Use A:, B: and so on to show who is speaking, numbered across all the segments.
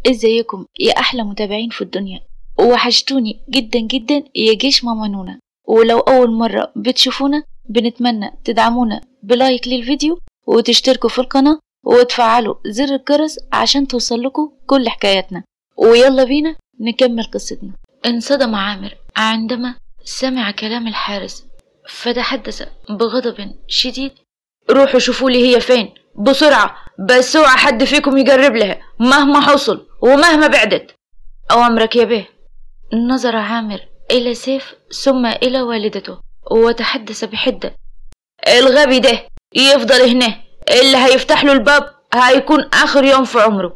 A: ازيكم يا احلى متابعين في الدنيا وحشتوني جدا جدا يا جيش ماما نونا ولو اول مرة بتشوفونا بنتمنى تدعمونا بلايك للفيديو وتشتركوا في القناة وتفعلوا زر الجرس عشان توصلكوا كل حكاياتنا ويلا بينا نكمل قصتنا انصدم عامر عندما سمع كلام الحارس فتحدث بغضب شديد روحوا شوفوا لي هي فين بسرعة بس اوعى حد فيكم يقرب لها مهما حصل ومهما بعدت أوامرك يا بيه نظر عامر إلى سيف ثم إلى والدته وتحدث بحدة الغبي ده يفضل هنا اللي هيفتح له الباب هيكون آخر يوم في عمره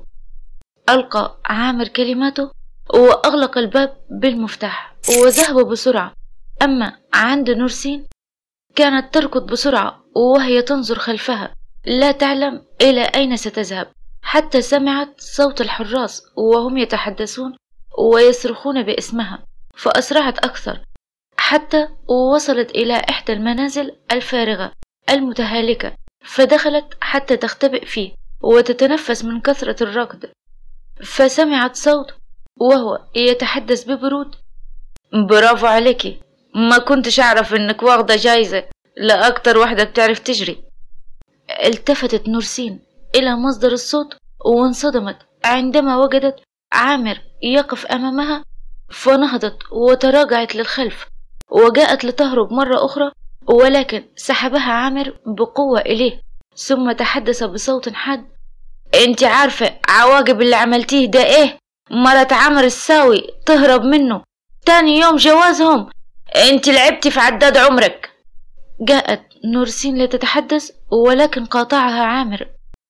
A: ألقى عامر كلماته وأغلق الباب بالمفتاح وذهب بسرعة أما عند نورسين كانت تركض بسرعة وهي تنظر خلفها لا تعلم إلى أين ستذهب حتى سمعت صوت الحراس وهم يتحدثون ويصرخون باسمها فأسرعت أكثر حتى وصلت إلى إحدى المنازل الفارغة المتهالكة فدخلت حتى تختبئ فيه وتتنفس من كثرة الركض فسمعت صوت وهو يتحدث ببرود برافو عليكي ما كنتش أعرف إنك واخدة جايزة لأكتر واحدة بتعرف تجري التفتت نورسين إلى مصدر الصوت وانصدمت عندما وجدت عامر يقف أمامها فنهضت وتراجعت للخلف وجاءت لتهرب مرة أخرى ولكن سحبها عامر بقوة إليه ثم تحدث بصوت حاد انت عارفة عواقب اللي عملتيه ده ايه مرت عمر الساوي تهرب منه تاني يوم جوازهم انت لعبتي في عداد عمرك جاءت نورسين لتتحدث ولكن قاطعها عامر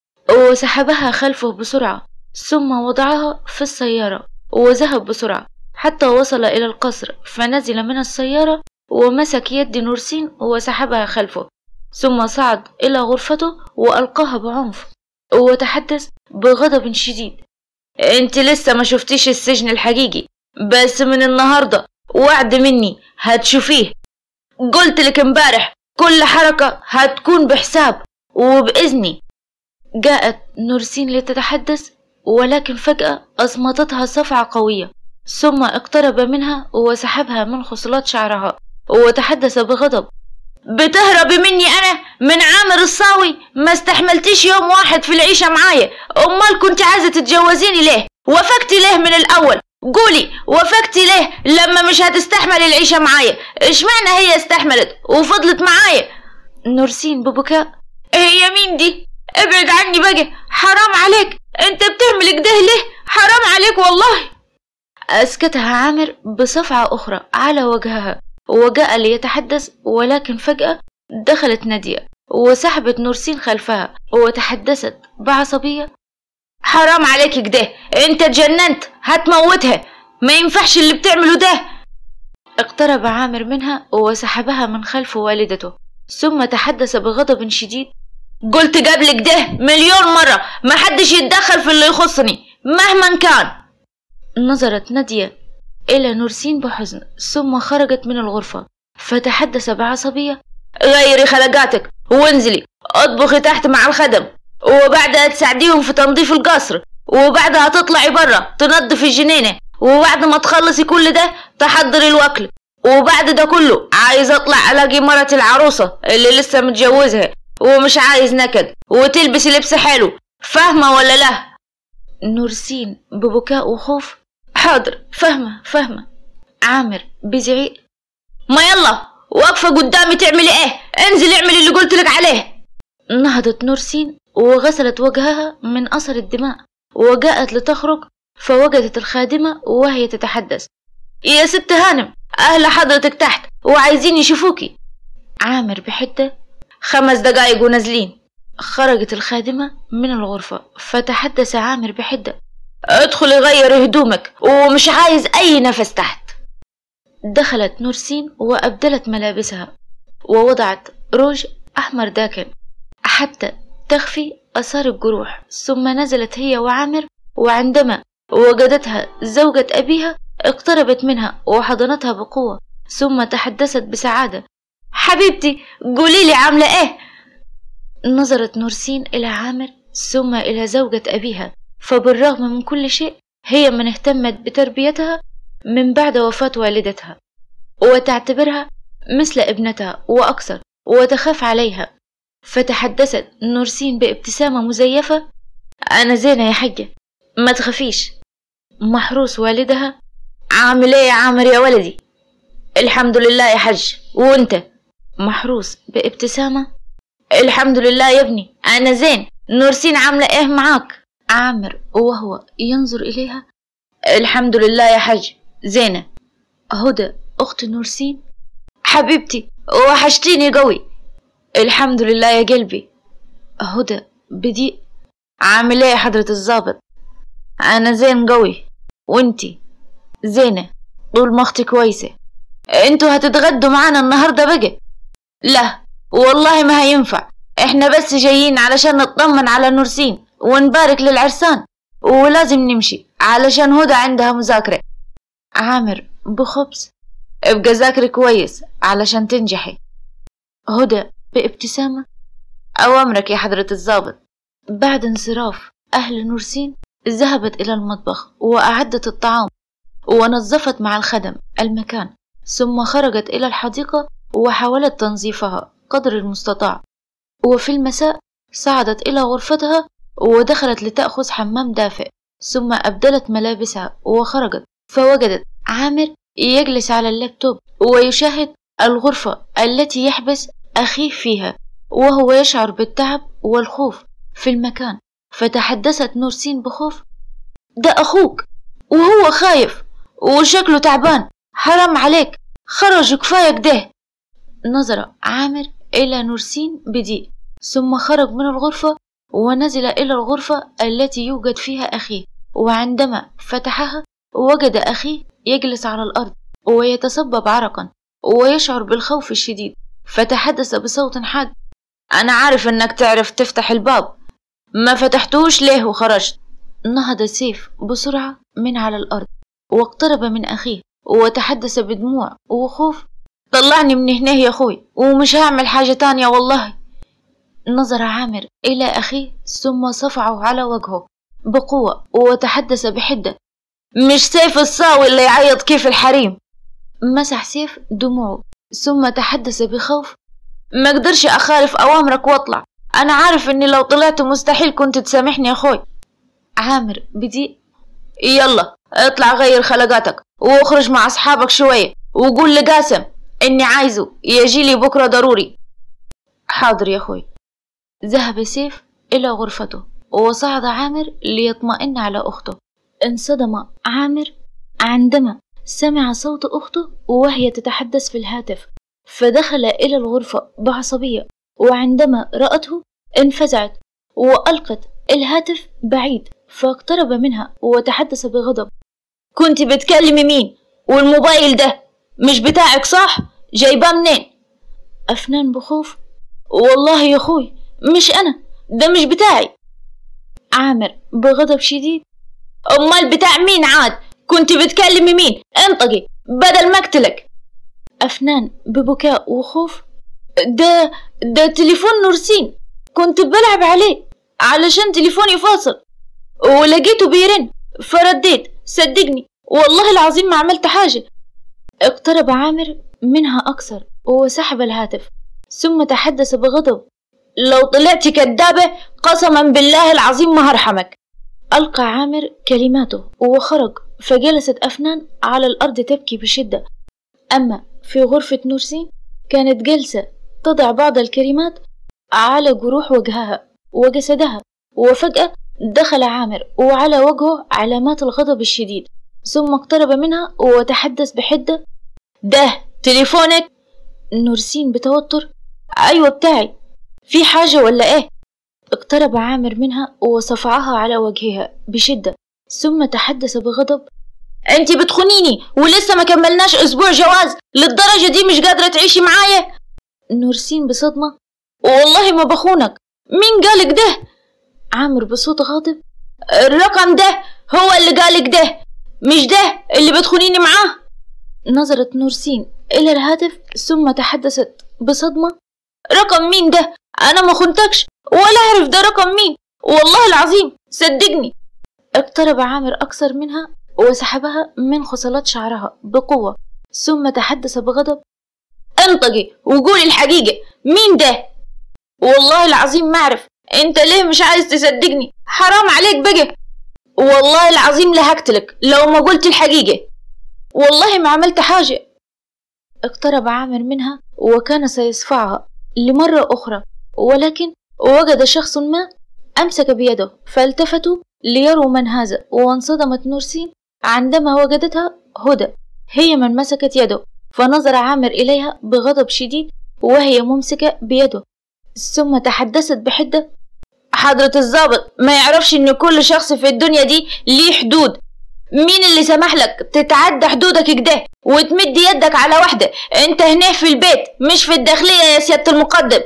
A: وسحبها خلفه بسرعة ثم وضعها في السيارة وذهب بسرعة حتى وصل إلى القصر فنزل من السيارة ومسك يد نورسين وسحبها خلفه ثم صعد إلى غرفته وألقاها بعنف وتحدث بغضب شديد انت لسه ما شفتيش السجن الحقيقي بس من النهاردة وعد مني هتشوفيه قلت لك امبارح كل حركة هتكون بحساب وبإذني جاءت نورسين لتتحدث ولكن فجأة أصمتتها صفعة قوية ثم اقترب منها وسحبها من خصلات شعرها وتحدث بغضب بتهربي مني أنا من عامر الصاوي ما استحملتيش يوم واحد في العيشة معايا أمال كنت عايزة تتجوزيني ليه وافقتي ليه من الأول قولي وافقتي ليه لما مش هتستحمل العيشة معايا اشمعنى هي استحملت وفضلت معايا نورسين ببكاء هي مين دي ابعد عني بقى حرام عليك انت بتعمل كده ليه حرام عليك والله اسكتها عامر بصفعة اخرى على وجهها وجاء ليتحدث ولكن فجأة دخلت نادية وسحبت نورسين خلفها وتحدثت بعصبية حرام عليك كده انت اتجننت هتموتها ما ينفعش اللي بتعمله ده اقترب عامر منها وسحبها من خلف والدته ثم تحدث بغضب شديد قلت قبلك ده مليون مرة ما حدش يتدخل في اللي يخصني مهما كان نظرت نادية إلى نورسين بحزن ثم خرجت من الغرفة فتحدث بعصبية غيري خلقاتك وانزلي اطبخي تحت مع الخدم وبعدها تساعديهم في تنظيف القصر وبعدها تطلعي برا تنظفي الجنينة وبعد ما تخلصي كل ده تحضري الوكل وبعد ده كله عايز اطلع الاقي مرة العروسة اللي لسه متجوزها ومش عايز نكد وتلبسي لبس حلو فاهمة ولا لا نورسين ببكاء وخوف حاضر فاهمة فاهمة عامر بزعيق ما يلا واقفة قدامي تعملي ايه انزلي اعملي اللي قلتلك عليه نهضت نورسين وغسلت وجهها من أثر الدماء وجاءت لتخرج فوجدت الخادمة وهي تتحدث يا ست هانم أهل حضرتك تحت وعايزين يشوفوكي عامر بحدة خمس دقايق ونازلين خرجت الخادمة من الغرفة فتحدث عامر بحدة ادخلي غيري هدومك ومش عايز أي نفس تحت دخلت نورسين وأبدلت ملابسها ووضعت روج أحمر داكن حتى تخفي أثار الجروح ثم نزلت هي وعامر وعندما وجدتها زوجة أبيها اقتربت منها وحضنتها بقوة ثم تحدثت بسعادة حبيبتي قولي لي عاملة ايه نظرت نورسين إلى عامر ثم إلى زوجة أبيها فبالرغم من كل شيء هي من اهتمت بتربيتها من بعد وفاة والدتها وتعتبرها مثل ابنتها وأكثر وتخاف عليها فتحدثت نورسين بابتسامة مزيفة أنا زينة يا حجة ما تخافيش محروس والدها عامل ايه يا عامر يا ولدي الحمد لله يا حج وانت محروس بابتسامة الحمد لله يا ابني أنا زين نورسين عاملة ايه معاك عامر وهو ينظر إليها الحمد لله يا حج زينة هدى أخت نورسين حبيبتي وحشتيني قوي الحمد لله يا قلبي هدى بدي عامل ايه يا حضرة الظابط أنا زين قوي وانتي زينة طول ما اختي كويسة انتوا هتتغدوا معانا النهاردة بقى لا والله ما هينفع احنا بس جايين علشان نطمن على نورسين ونبارك للعرسان ولازم نمشي علشان هدى عندها مذاكرة عامر بخبز ابقى ذاكري كويس علشان تنجحي هدى بابتسامة أوامرك يا حضرة الضابط بعد انصراف أهل نورسين ذهبت إلى المطبخ وأعدت الطعام ونظفت مع الخدم المكان ثم خرجت إلى الحديقة وحاولت تنظيفها قدر المستطاع وفي المساء صعدت إلى غرفتها ودخلت لتأخذ حمام دافئ ثم أبدلت ملابسها وخرجت فوجدت عامر يجلس على اللابتوب ويشاهد الغرفة التي يحبس أخيه فيها وهو يشعر بالتعب والخوف في المكان فتحدثت نورسين بخوف ده أخوك وهو خايف وشكله تعبان حرام عليك خرج كفاية كده نظر عامر إلى نورسين بضيق ثم خرج من الغرفة ونزل إلى الغرفة التي يوجد فيها أخيه وعندما فتحها وجد أخيه يجلس على الأرض ويتصبب عرقا ويشعر بالخوف الشديد فتحدث بصوت حاد أنا عارف إنك تعرف تفتح الباب ما فتحتوش ليه وخرجت نهض سيف بسرعة من على الأرض واقترب من أخيه وتحدث بدموع وخوف طلعني من هنا يا أخوي ومش هعمل حاجة تانية والله نظر عامر إلى أخيه ثم صفعه على وجهه بقوة وتحدث بحدة مش سيف الصاوي اللي يعيط كيف الحريم مسح سيف دموعه ثم تحدث بخوف ما اقدرش اخالف اوامرك واطلع انا عارف اني لو طلعت مستحيل كنت تسامحني يا اخوي عامر بدي يلا اطلع غير خلقاتك واخرج مع اصحابك شوية وقول لقاسم اني عايزه يجيلي بكرة ضروري حاضر يا اخوي ذهب سيف الى غرفته وصعد عامر ليطمئن على اخته انصدم عامر عندما سمع صوت أخته وهي تتحدث في الهاتف فدخل إلى الغرفة بعصبية وعندما رأته انفزعت وألقت الهاتف بعيد فاقترب منها وتحدث بغضب كنت بتكلمي مين والموبايل ده مش بتاعك صح جايباه منين أفنان بخوف والله يا أخوي مش أنا ده مش بتاعي عامر بغضب شديد أمال بتاع مين عاد كنت بتكلمي مين انطقي بدل ما اقتلك أفنان ببكاء وخوف ده ده تليفون نورسين كنت بلعب عليه علشان تليفوني فاصل ولقيته بيرن فرديت صدقني والله العظيم ما عملت حاجة اقترب عامر منها أكثر وسحب الهاتف ثم تحدث بغضب لو طلعتي كدابة قسما بالله العظيم ما هرحمك ألقى عامر كلماته وخرج فجلست أفنان على الأرض تبكي بشدة أما في غرفة نورسين كانت جالسة تضع بعض الكلمات على جروح وجهها وجسدها وفجأة دخل عامر وعلى وجهه علامات الغضب الشديد ثم اقترب منها وتحدث بحدة ده تليفونك نورسين بتوتر أيوة بتاعي في حاجة ولا إيه اقترب عامر منها وصفعها على وجهها بشدة ثم تحدث بغضب انت بتخونيني ولسه ما كملناش اسبوع جواز للدرجة دي مش قادرة تعيشي معايا نورسين بصدمة والله ما بخونك مين قالك ده عامر بصوت غاضب الرقم ده هو اللي قالك ده مش ده اللي بتخونيني معاه نظرت نورسين إلى الهاتف ثم تحدثت بصدمة رقم مين ده أنا ما خنتكش ولا أعرف ده رقم مين والله العظيم صدقني اقترب عامر أكثر منها وسحبها من خصلات شعرها بقوة ثم تحدث بغضب انطقي وقولي الحقيقة مين ده؟ والله العظيم ما أعرف انت ليه مش عايز تصدقني حرام عليك بقى والله العظيم لهقتلك لو ما قلت الحقيقة والله ما عملت حاجة اقترب عامر منها وكان سيصفعها لمرة أخرى ولكن وجد شخص ما أمسك بيده فالتفتوا ليروا من هذا وانصدمت نورسين عندما وجدتها هدى هي من مسكت يده فنظر عامر إليها بغضب شديد وهي ممسكة بيده ثم تحدثت بحدة حضرة الضابط ما يعرفش إن كل شخص في الدنيا دي ليه حدود مين اللي سمح لك تتعدى حدودك كده وتمد يدك على واحدة انت هنا في البيت مش في الداخلية يا سيادة المقدم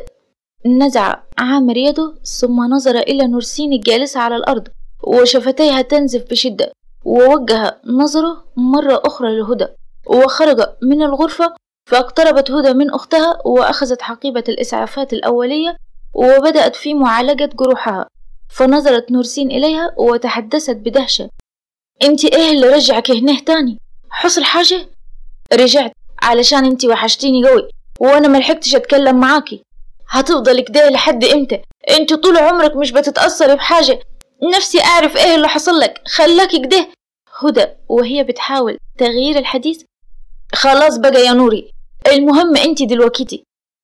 A: نزع عامر يده ثم نظر إلى نورسين الجالسة على الأرض وشفتيها تنزف بشدة ووجه نظره مرة أخرى لهدى وخرج من الغرفة فاقتربت هدى من أختها وأخذت حقيبة الإسعافات الأولية وبدأت في معالجة جروحها فنظرت نورسين إليها وتحدثت بدهشة انت ايه اللي رجعك هنا تاني حصل حاجة رجعت علشان انت وحشتيني قوي وانا ملحقتش اتكلم معاكي هتفضل كده لحد امتى انت طول عمرك مش بتتأثري بحاجة نفسي اعرف ايه اللي حصل لك خلاك كده هدى وهي بتحاول تغيير الحديث خلاص بقى يا نوري المهم انت دلوقتي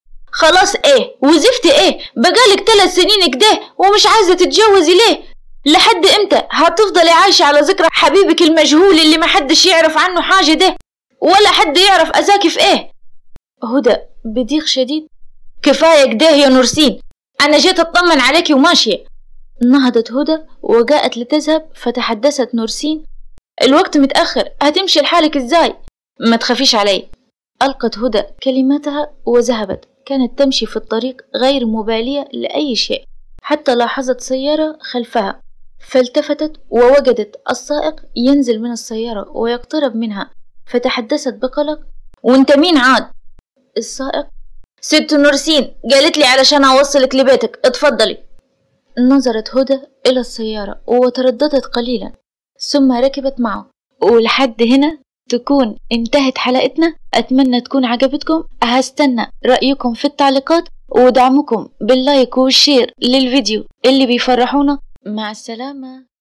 A: خلاص ايه وزفت ايه بقالك ثلاث سنين كده ومش عايزة تتجوزي ليه لحد امتى هتفضلي عايشة على ذكرى حبيبك المجهول اللي محدش يعرف عنه حاجة ده ولا حد يعرف أذاكي في ايه هدى بضيق شديد كفاية كده يا نورسين أنا جيت أطمن عليكي وماشية نهضت هدى وجاءت لتذهب فتحدثت نورسين الوقت متأخر هتمشي لحالك ازاي ما تخافيش علي ألقت هدى كلماتها وذهبت كانت تمشي في الطريق غير مبالية لأي شيء حتى لاحظت سيارة خلفها فالتفتت ووجدت السائق ينزل من السيارة ويقترب منها فتحدثت بقلق وانت مين عاد السائق ست نورسين قالت لي علشان اوصلك لبيتك اتفضلي نظرت هدى الى السيارة وترددت قليلا ثم ركبت معه ولحد هنا تكون انتهت حلقتنا أتمنى تكون عجبتكم هستنى رأيكم في التعليقات ودعمكم باللايك والشير للفيديو اللي بيفرحونا مع السلامة